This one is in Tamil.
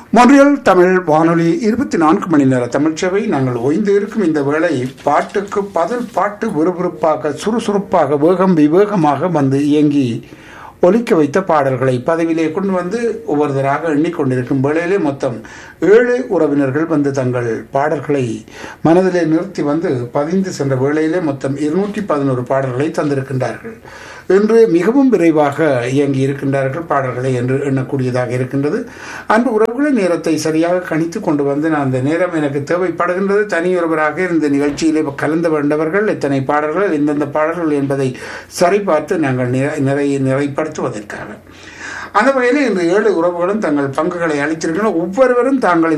மொன்றியல் தமிழ் வானொலி இருபத்தி நான்கு மணி நேர தமிழ்ச்சேவை நாங்கள் ஓய்ந்து இருக்கும் இந்த வேளை பாட்டுக்கு பதில் பாட்டு விறுவிறுப்பாக சுறுசுறுப்பாக வேகம் விவேகமாக வந்து இயங்கி ஒலிக்க வைத்த பாடல்களை பதவியிலே கொண்டு வந்து ஒவ்வொருத்தராக எண்ணிக்கொண்டிருக்கும் வேளையிலே மொத்தம் ஏழு உறவினர்கள் வந்து தங்கள் பாடல்களை மனதிலே நிறுத்தி வந்து பதிந்து சென்ற வேளையிலே மொத்தம் இருநூற்றி பதினோரு பாடல்களை தந்திருக்கின்றார்கள் இன்று மிகவும் விரைவாக இயங்கி இருக்கின்றார்கள் பாடல்களை என்று எண்ணக்கூடியதாக இருக்கின்றது அன்பு உறவுகளை நேரத்தை சரியாக கணித்து கொண்டு வந்து நான் அந்த நேரம் எனக்கு தேவைப்படுகின்றது தனியொருவராக இந்த நிகழ்ச்சியிலே கலந்து வேண்டவர்கள் எத்தனை பாடல்கள் எந்தெந்த பாடல்கள் என்பதை சரிபார்த்து நாங்கள் நிறை நிறைய நிறைப்படுத்துவதற்காக அந்த வகையில் இன்று ஏழு உறவுகளும் தங்கள் பங்குகளை அளித்திருக்கின்றன ஒவ்வொருவரும் தாங்கள்